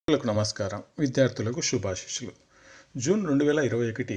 విద్యార్థులకు నమస్కారం విద్యార్థులకు శుభాశిష్యులు జూన్ రెండు వేల ఇరవై ఒకటి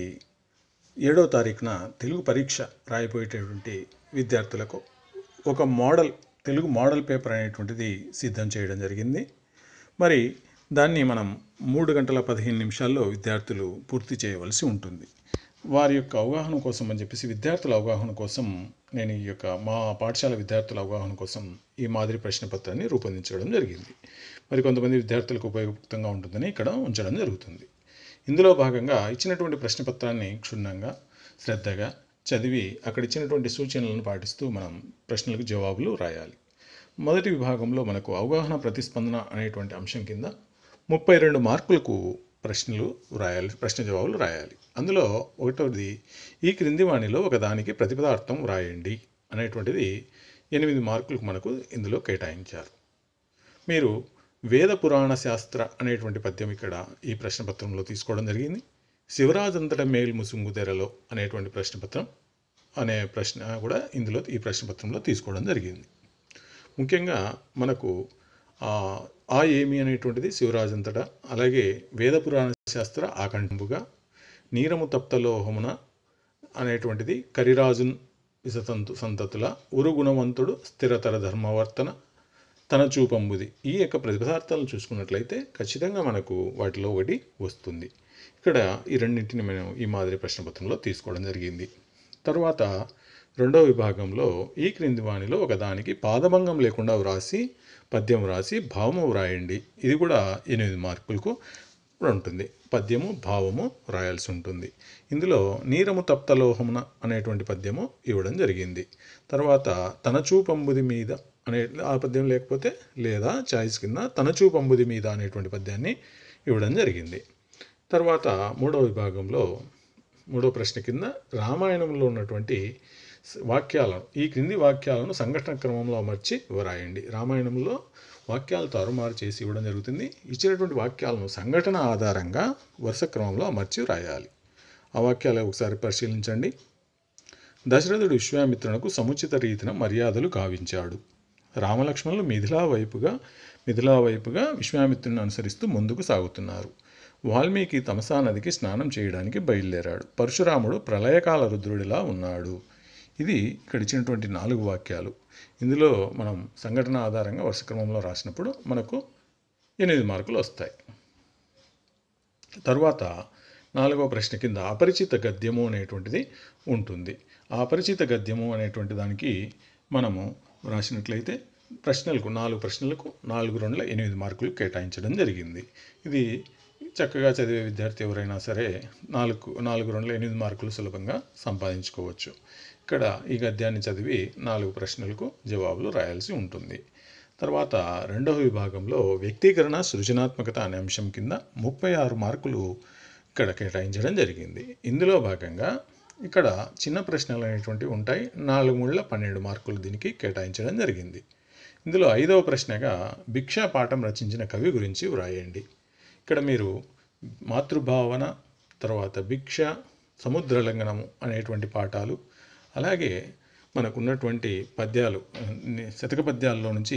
ఏడో తారీఖున తెలుగు పరీక్ష రాయిపోయేటటువంటి విద్యార్థులకు ఒక మోడల్ తెలుగు మోడల్ పేపర్ అనేటువంటిది సిద్ధం చేయడం జరిగింది మరి దాన్ని మనం మూడు గంటల పదిహేను నిమిషాల్లో విద్యార్థులు పూర్తి చేయవలసి ఉంటుంది వారి యొక్క అవగాహన కోసం అని చెప్పేసి విద్యార్థుల అవగాహన కోసం నేను ఈ యొక్క మా పాఠశాల విద్యార్థుల అవగాహన కోసం ఈ మాదిరి ప్రశ్న పత్రాన్ని రూపొందించడం జరిగింది మరి కొంతమంది విద్యార్థులకు ఉపయోగకరంగా ఉంటుందని ఇక్కడ ఉంచడం జరుగుతుంది ఇందులో భాగంగా ఇచ్చినటువంటి ప్రశ్న పత్రాన్ని క్షుణ్ణంగా శ్రద్ధగా చదివి అక్కడ ఇచ్చినటువంటి సూచనలను పాటిస్తూ మనం ప్రశ్నలకు జవాబులు రాయాలి మొదటి విభాగంలో మనకు అవగాహన ప్రతిస్పందన అనేటువంటి అంశం కింద ముప్పై రెండు మార్కులకు ప్రశ్నలు రాయాలి ప్రశ్న జవాబులు రాయాలి అందులో ఒకటోది ఈ క్రింది వాణిలో ఒకదానికి ప్రతిపదార్థం రాయండి అనేటువంటిది ఎనిమిది మార్కులకు మనకు ఇందులో కేటాయించారు మీరు వేద పురాణ శాస్త్ర అనేటువంటి పద్యం ఇక్కడ ఈ ప్రశ్నపత్రంలో తీసుకోవడం జరిగింది శివరాజంతట మేల్ ముసుంగు తెరలో అనేటువంటి ప్రశ్నపత్రం అనే ప్రశ్న కూడా ఇందులో ఈ ప్రశ్నపత్రంలో తీసుకోవడం జరిగింది ముఖ్యంగా మనకు ఆ ఆ ఏమి అనేటువంటిది శివరాజంతట అలాగే వేద పురాణ శాస్త్ర ఆకంఠంబుగా నీరము తప్తలోహమున అనేటువంటిది కరిరాజున్ విసతంతు సంతతుల ఉరుగుణవంతుడు స్థిరతర ధర్మవర్తన తన చూపంబుది ఈ యొక్క ప్రతిపదార్థాలను చూసుకున్నట్లయితే ఖచ్చితంగా మనకు వాటిలో ఒకటి వస్తుంది ఇక్కడ ఈ రెండింటిని మనం ఈ మాదిరి ప్రశ్నపత్రంలో తీసుకోవడం జరిగింది తర్వాత రెండవ విభాగంలో ఈ క్రింది వాణిలో ఒకదానికి పాదభంగం లేకుండా వ్రాసి పద్యం వ్రాసి భావము వ్రాయండి ఇది కూడా ఎనిమిది మార్కులకు ఉంటుంది పద్యము భావము రాయాల్సి ఉంటుంది ఇందులో నీరము తప్తలోహమున అనేటువంటి పద్యము ఇవ్వడం జరిగింది తర్వాత తన చూపంబుది మీద అనే ఆ పద్యం లేకపోతే లేదా చాయిస్ కింద తన చూపంబుది మీద అనేటువంటి పద్యాన్ని ఇవ్వడం జరిగింది తర్వాత మూడవ విభాగంలో మూడో ప్రశ్న కింద రామాయణంలో ఉన్నటువంటి వాక్యాలను ఈ క్రింది వాక్యాలను సంఘటన క్రమంలో అమర్చి వ్రాయండి రామాయణంలో వాక్యాలు తారుమారు చేసి ఇవ్వడం జరుగుతుంది ఇచ్చినటువంటి వాక్యాలను సంఘటన ఆధారంగా వరుస క్రమంలో అమర్చి వ్రాయాలి ఆ వాక్యాలు ఒకసారి పరిశీలించండి దశరథుడు విశ్వామిత్రునకు సముచిత రీతిన మర్యాదలు గావించాడు రామలక్ష్మణులు మిథిలా వైపుగా మిథిలా వైపుగా విశ్వామిత్రుని అనుసరిస్తూ ముందుకు సాగుతున్నారు వాల్మీకి తమసా నదికి స్నానం చేయడానికి బయలుదేరాడు పరశురాముడు ప్రళయకాల రుద్రుడిలా ఉన్నాడు ఇది ఇక్కడ ఇచ్చినటువంటి నాలుగు వాక్యాలు ఇందులో మనం సంఘటన ఆధారంగా వరుస క్రమంలో రాసినప్పుడు మనకు ఎనిమిది మార్కులు వస్తాయి తర్వాత నాలుగవ ప్రశ్న కింద అపరిచిత గద్యము అనేటువంటిది ఉంటుంది ఆ అపరిచిత గద్యము అనేటువంటి దానికి మనము రాసినట్లయితే ప్రశ్నలకు నాలుగు ప్రశ్నలకు నాలుగు రెండుల ఎనిమిది మార్కులు కేటాయించడం జరిగింది ఇది చక్కగా చదివే విద్యార్థి ఎవరైనా సరే నాలుగు నాలుగు రెండుల ఎనిమిది మార్కులు సులభంగా సంపాదించుకోవచ్చు ఇక్కడ ఈ గద్యాన్ని చదివి నాలుగు ప్రశ్నలకు జవాబులు రాయాల్సి ఉంటుంది తర్వాత రెండవ విభాగంలో వ్యక్తీకరణ సృజనాత్మకత అనే అంశం కింద ముప్పై ఆరు మార్కులు ఇక్కడ కేటాయించడం జరిగింది ఇందులో భాగంగా ఇక్కడ చిన్న ప్రశ్నలు అనేటువంటివి ఉంటాయి నాలుగు ముళ్ళ పన్నెండు మార్కులు దీనికి కేటాయించడం జరిగింది ఇందులో ఐదవ ప్రశ్నగా భిక్షా పాఠం రచించిన కవి గురించి వ్రాయండి ఇక్కడ మీరు మాతృభావన తర్వాత భిక్ష సముద్రలంఘనము అనేటువంటి పాఠాలు అలాగే మనకున్నటువంటి పద్యాలు శతక పద్యాల్లో నుంచి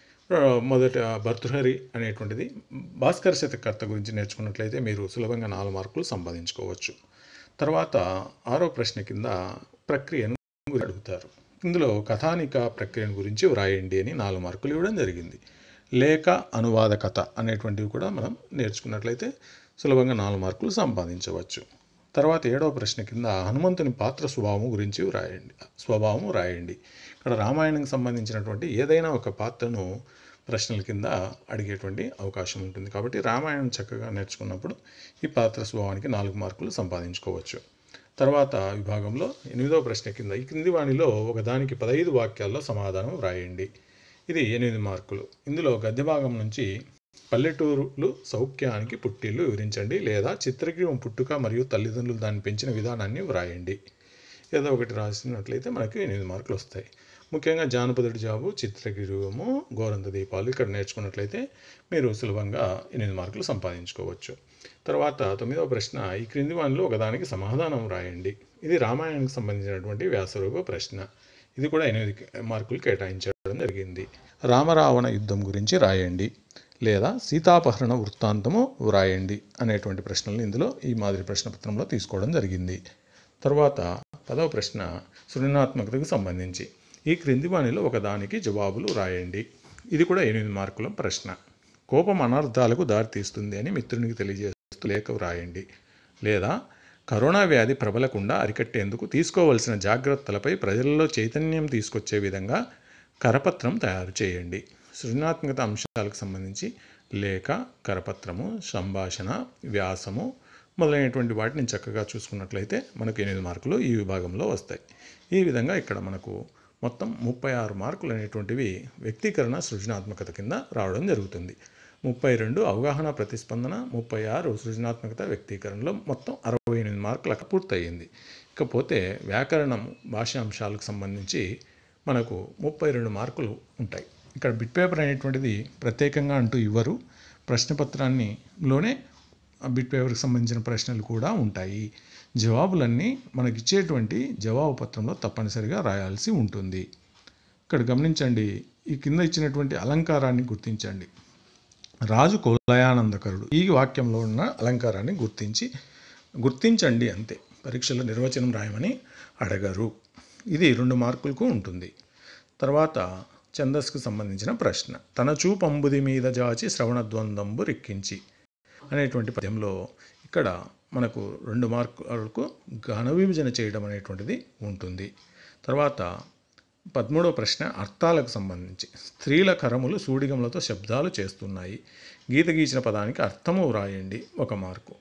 మొదట భర్తృహరి అనేటువంటిది భాస్కర్ శతకర్త గురించి నేర్చుకున్నట్లయితే మీరు సులభంగా నాలుగు మార్కులు సంపాదించుకోవచ్చు తర్వాత ఆరో ప్రశ్న కింద ప్రక్రియను అడుగుతారు ఇందులో కథానిక ప్రక్రియను గురించి వ్రాయండి అని నాలుగు మార్కులు ఇవ్వడం జరిగింది లేఖ అనువాద కథ అనేటువంటివి కూడా మనం నేర్చుకున్నట్లయితే సులభంగా నాలుగు మార్కులు సంపాదించవచ్చు తర్వాత ఏడవ ప్రశ్న కింద హనుమంతుని పాత్ర స్వభావం గురించి రాయండి స్వభావం రాయండి ఇక్కడ రామాయణంకి సంబంధించినటువంటి ఏదైనా ఒక పాత్రను ప్రశ్నల కింద అడిగేటువంటి అవకాశం ఉంటుంది కాబట్టి రామాయణం చక్కగా నేర్చుకున్నప్పుడు ఈ పాత్ర స్వభావానికి నాలుగు మార్కులు సంపాదించుకోవచ్చు తర్వాత విభాగంలో ఎనిమిదవ ప్రశ్న కింద ఈ క్రింది వాణిలో ఒకదానికి పదహైదు వాక్యాల్లో సమాధానం వ్రాయండి ఇది ఎనిమిది మార్కులు ఇందులో గద్య భాగం నుంచి పల్లెటూరులు సౌఖ్యానికి పుట్టిల్లు వివరించండి లేదా చిత్రగ్రీవం పుట్టుక మరియు తల్లిదండ్రులు దాన్ని పెంచిన విధానాన్ని వ్రాయండి ఏదో ఒకటి రాసినట్లయితే మనకి ఎనిమిది మార్కులు వస్తాయి ముఖ్యంగా జానపదుడి జాబు చిత్రగిరువము గోరంత దీపాలు ఇక్కడ నేర్చుకున్నట్లయితే మీరు సులభంగా ఎనిమిది మార్కులు సంపాదించుకోవచ్చు తర్వాత తొమ్మిదవ ప్రశ్న ఈ క్రింది వానిలో ఒకదానికి సమాధానం రాయండి ఇది రామాయణానికి సంబంధించినటువంటి వ్యాసరూప ప్రశ్న ఇది కూడా ఎనిమిది మార్కులు కేటాయించడం జరిగింది రామరావణ యుద్ధం గురించి రాయండి లేదా సీతాపహరణ వృత్తాంతము వ్రాయండి అనేటువంటి ప్రశ్నలు ఇందులో ఈ మాదిరి ప్రశ్నపత్రంలో తీసుకోవడం జరిగింది తర్వాత పదవ ప్రశ్న సృజనాత్మకతకు సంబంధించి ఈ క్రింది వాణిలో ఒకదానికి జవాబులు రాయండి ఇది కూడా ఎనిమిది మార్కుల ప్రశ్న కోపం అనర్థాలకు దారితీస్తుంది అని మిత్రునికి తెలియజేస్తూ లేఖ వ్రాయండి లేదా కరోనా వ్యాధి ప్రబలకుండా అరికట్టేందుకు తీసుకోవలసిన జాగ్రత్తలపై ప్రజలలో చైతన్యం తీసుకొచ్చే విధంగా కరపత్రం తయారు చేయండి సృజనాత్మకత అంశాలకు సంబంధించి లేఖ కరపత్రము సంభాషణ వ్యాసము మొదలైనటువంటి వాటిని చక్కగా చూసుకున్నట్లయితే మనకు ఎనిమిది మార్కులు ఈ విభాగంలో వస్తాయి ఈ విధంగా ఇక్కడ మనకు మొత్తం ముప్పై ఆరు మార్కులు అనేటువంటివి వ్యక్తీకరణ సృజనాత్మకత కింద రావడం జరుగుతుంది ముప్పై రెండు అవగాహన ప్రతిస్పందన ముప్పై ఆరు సృజనాత్మకత వ్యక్తీకరణలో మొత్తం అరవై ఎనిమిది మార్కులకు పూర్తయింది ఇకపోతే వ్యాకరణం భాషాంశాలకు సంబంధించి మనకు ముప్పై రెండు మార్కులు ఉంటాయి ఇక్కడ బిట్ పేపర్ అనేటువంటిది ప్రత్యేకంగా అంటూ ఇవ్వరు ప్రశ్నపత్రాన్ని లోనే ఆ బిట్ పేపర్కి సంబంధించిన ప్రశ్నలు కూడా ఉంటాయి జవాబులన్నీ మనకిచ్చేటువంటి జవాబు పత్రంలో తప్పనిసరిగా రాయాల్సి ఉంటుంది ఇక్కడ గమనించండి ఈ కింద ఇచ్చినటువంటి అలంకారాన్ని గుర్తించండి రాజు కులయానందకరుడు ఈ వాక్యంలో ఉన్న అలంకారాన్ని గుర్తించి గుర్తించండి అంతే పరీక్షలో నిర్వచనం రాయమని అడగరు ఇది రెండు మార్కులకు ఉంటుంది తర్వాత ఛందస్కు సంబంధించిన ప్రశ్న తన చూపంబుది మీద జాచి శ్రవణ ద్వందంబు రిక్కించి అనేటువంటి పద్యంలో ఇక్కడ మనకు రెండు మార్కులకు ఘన విభజన చేయడం అనేటువంటిది ఉంటుంది తర్వాత పదమూడవ ప్రశ్న అర్థాలకు సంబంధించి స్త్రీల కరములు సూడిగములతో శబ్దాలు చేస్తున్నాయి గీత గీచిన పదానికి అర్థము వ్రాయండి ఒక మార్కు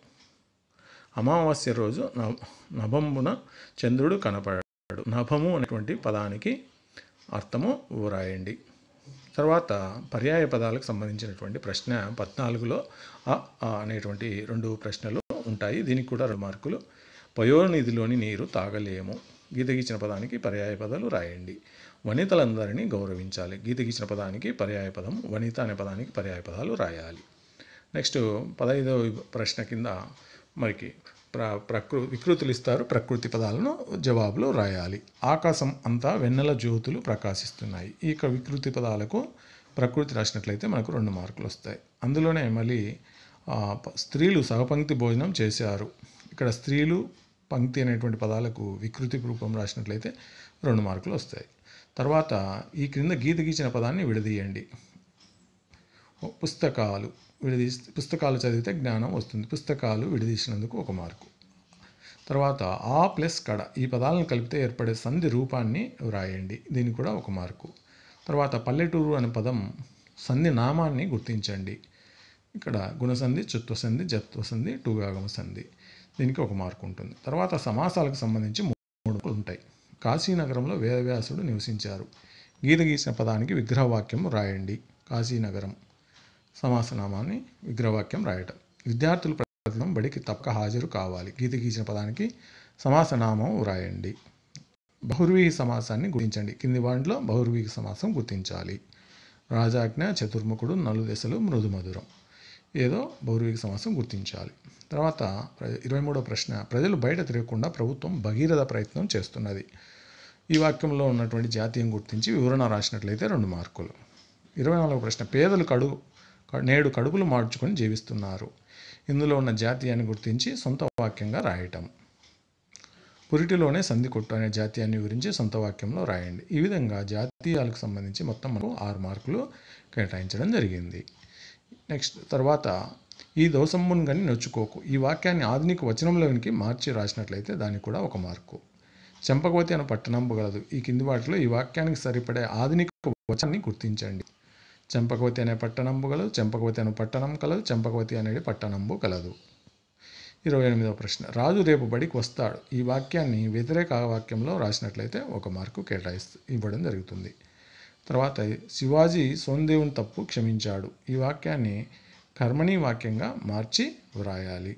అమావాస్య రోజు న- నభంబున చంద్రుడు కనపడాడు నభము అనేటువంటి పదానికి అర్థము వ్రాయండి తర్వాత పర్యాయ పదాలకు సంబంధించినటువంటి ప్రశ్న పద్నాలుగులో అ ఆ అనేటువంటి రెండు ప్రశ్నలు ఉంటాయి దీనికి కూడా రెండు మార్కులు పయోనిధిలోని నీరు తాగలేము గీత గీచిన పదానికి పర్యాయ పదాలు రాయండి వనితలందరినీ గౌరవించాలి గీత గీచిన పదానికి పర్యాయ పదం వనిత అనే పదానికి పర్యాయ పదాలు రాయాలి నెక్స్ట్ పదహైదవ ప్రశ్న కింద మనకి ప్ర ప్రకృ వికృతులు ఇస్తారు ప్రకృతి పదాలను జవాబులో రాయాలి ఆకాశం అంతా వెన్నెల జ్యోతులు ప్రకాశిస్తున్నాయి ఈ యొక్క వికృతి పదాలకు ప్రకృతి రాసినట్లయితే మనకు రెండు మార్కులు వస్తాయి అందులోనే మళ్ళీ ఆ, ప- స్త్రీలు సహపంక్తి భోజనం చేశారు ఇక్కడ స్త్రీలు పంక్తి అనేటువంటి పదాలకు వికృతి రూపం రాసినట్లయితే రెండు మార్కులు వస్తాయి తర్వాత ఈ క్రింద గీత గీచిన పదాన్ని విడదీయండి పుస్తకాలు విడదీ పుస్తకాలు చదివితే జ్ఞానం వస్తుంది పుస్తకాలు విడదీసినందుకు ఒక మార్కు తర్వాత ఆ ప్లస్ కడ ఈ పదాలను కలిపితే ఏర్పడే సంధి రూపాన్ని వ్రాయండి దీనికి కూడా ఒక మార్కు తర్వాత పల్లెటూరు అనే పదం సంధి నామాన్ని గుర్తించండి ఇక్కడ గుణసంధి చుత్వ సంధి జత్వ సంధి టూగాగమ సంధి దీనికి ఒక మార్కు ఉంటుంది తర్వాత సమాసాలకు సంబంధించి మూడు మార్కులు ఉంటాయి కాశీనగరంలో వేదవ్యాసుడు నివసించారు గీత గీసిన పదానికి విగ్రహవాక్యం రాయండి కాశీనగరం సమాసనామాన్ని విగ్రహవాక్యం రాయటం విద్యార్థులు ప్రతిదినం బడికి తప్పక హాజరు కావాలి గీత గీసిన పదానికి సమాసనామం వ్రాయండి బహుర్వీహి సమాసాన్ని గుర్తించండి కింది వాటిలో బహుర్వీహి సమాసం గుర్తించాలి రాజాజ్ఞ చతుర్ముఖుడు నలు దశలు మృదు మధురం ఏదో బౌర్విక సమాసం గుర్తించాలి తర్వాత ప్ర- ఇరవై మూడో ప్రశ్న ప్రజలు బయట తిరగకుండా ప్రభుత్వం భగీరథ ప్రయత్నం చేస్తున్నది ఈ వాక్యంలో ఉన్నటువంటి జాతీయం గుర్తించి వివరణ రాసినట్లయితే రెండు మార్కులు ఇరవై నాలుగో ప్రశ్న పేదలు కడు క- నేడు కడుపులు మార్చుకొని జీవిస్తున్నారు ఇందులో ఉన్న జాతీయాన్ని గుర్తించి సొంత వాక్యంగా రాయటం పురిటిలోనే సంధి కొట్టు అనే జాతీయాన్ని వివరించి సొంత వాక్యంలో రాయండి ఈ విధంగా జాతీయాలకు సంబంధించి మొత్తం మనకు ఆరు మార్కులు కేటాయించడం జరిగింది నెక్స్ట్ తర్వాత ఈ దోసమ్మును కానీ నొచ్చుకోకు ఈ వాక్యాన్ని ఆధునిక వచనంలోనికి మార్చి రాసినట్లయితే దానికి కూడా ఒక మార్కు చెంపకవతి అనే పట్టణంబు గలదు ఈ కింది వాటిలో ఈ వాక్యానికి సరిపడే ఆధునిక వచనాన్ని గుర్తించండి చెంపకవతి అనే పట్టణంబు గలదు చెంపకవతి అనే పట్టణం కలదు చెంపకవతి అనేది పట్టణంబు కలదు ఇరవై ఎనిమిదవ ప్రశ్న రాజు రేపు బడికి వస్తాడు ఈ వాక్యాన్ని వ్యతిరేక వాక్యంలో రాసినట్లయితే ఒక మార్కు కేటాయిస్తూ ఇవ్వడం జరుగుతుంది తర్వాత శివాజీ సోందేవుని తప్పు క్షమించాడు ఈ వాక్యాన్ని కర్మణి వాక్యంగా మార్చి వ్రాయాలి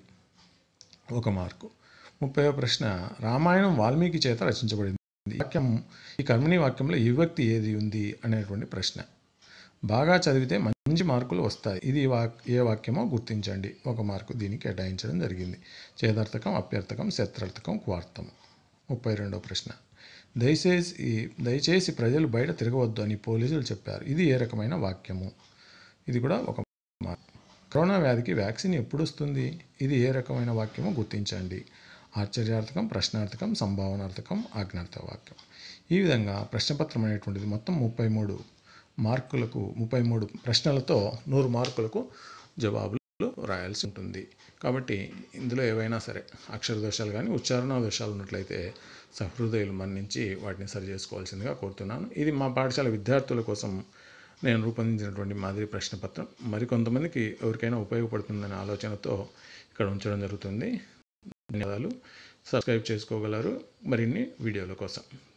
ఒక మార్కు ముప్పై ప్రశ్న రామాయణం వాల్మీకి చేత రచించబడింది ఈ వాక్యం ఈ కర్మణి వాక్యంలో ఈ విభక్తి ఏది ఉంది అనేటువంటి ప్రశ్న బాగా చదివితే మంచి మార్కులు వస్తాయి ఇది వాక్ ఏ వాక్యమో గుర్తించండి ఒక మార్కు దీనికి కేటాయించడం జరిగింది చేదర్థకం అప్యర్థకం శత్రర్థకం క్వార్థం ముప్పై రెండవ ప్రశ్న దయచేసి దయచేసి ప్రజలు బయట తిరగవద్దు అని పోలీసులు చెప్పారు ఇది ఏ రకమైన వాక్యము ఇది కూడా ఒక కరోనా వ్యాధికి వ్యాక్సిన్ ఎప్పుడు వస్తుంది ఇది ఏ రకమైన వాక్యమో గుర్తించండి ఆశ్చర్యార్థకం ప్రశ్నార్థకం సంభావనార్థకం ఆజ్ఞార్థక వాక్యం ఈ విధంగా ప్రశ్నపత్రం అనేటువంటిది మొత్తం ముప్పై మూడు మార్కులకు ముప్పై మూడు ప్రశ్నలతో నూరు మార్కులకు జవాబులు రాయాల్సి ఉంటుంది కాబట్టి ఇందులో ఏవైనా సరే అక్షర దోషాలు కానీ ఉచ్చారణ దోషాలు ఉన్నట్లయితే సహృదయులు మన్నించి వాటిని సరి చేసుకోవాల్సిందిగా కోరుతున్నాను ఇది మా పాఠశాల విద్యార్థుల కోసం నేను రూపొందించినటువంటి మాదిరి ప్రశ్నపత్రం మరికొంతమందికి ఎవరికైనా ఉపయోగపడుతుందనే ఆలోచనతో ఇక్కడ ఉంచడం జరుగుతుంది ధన్యవాదాలు సబ్స్క్రైబ్ చేసుకోగలరు మరిన్ని వీడియోల కోసం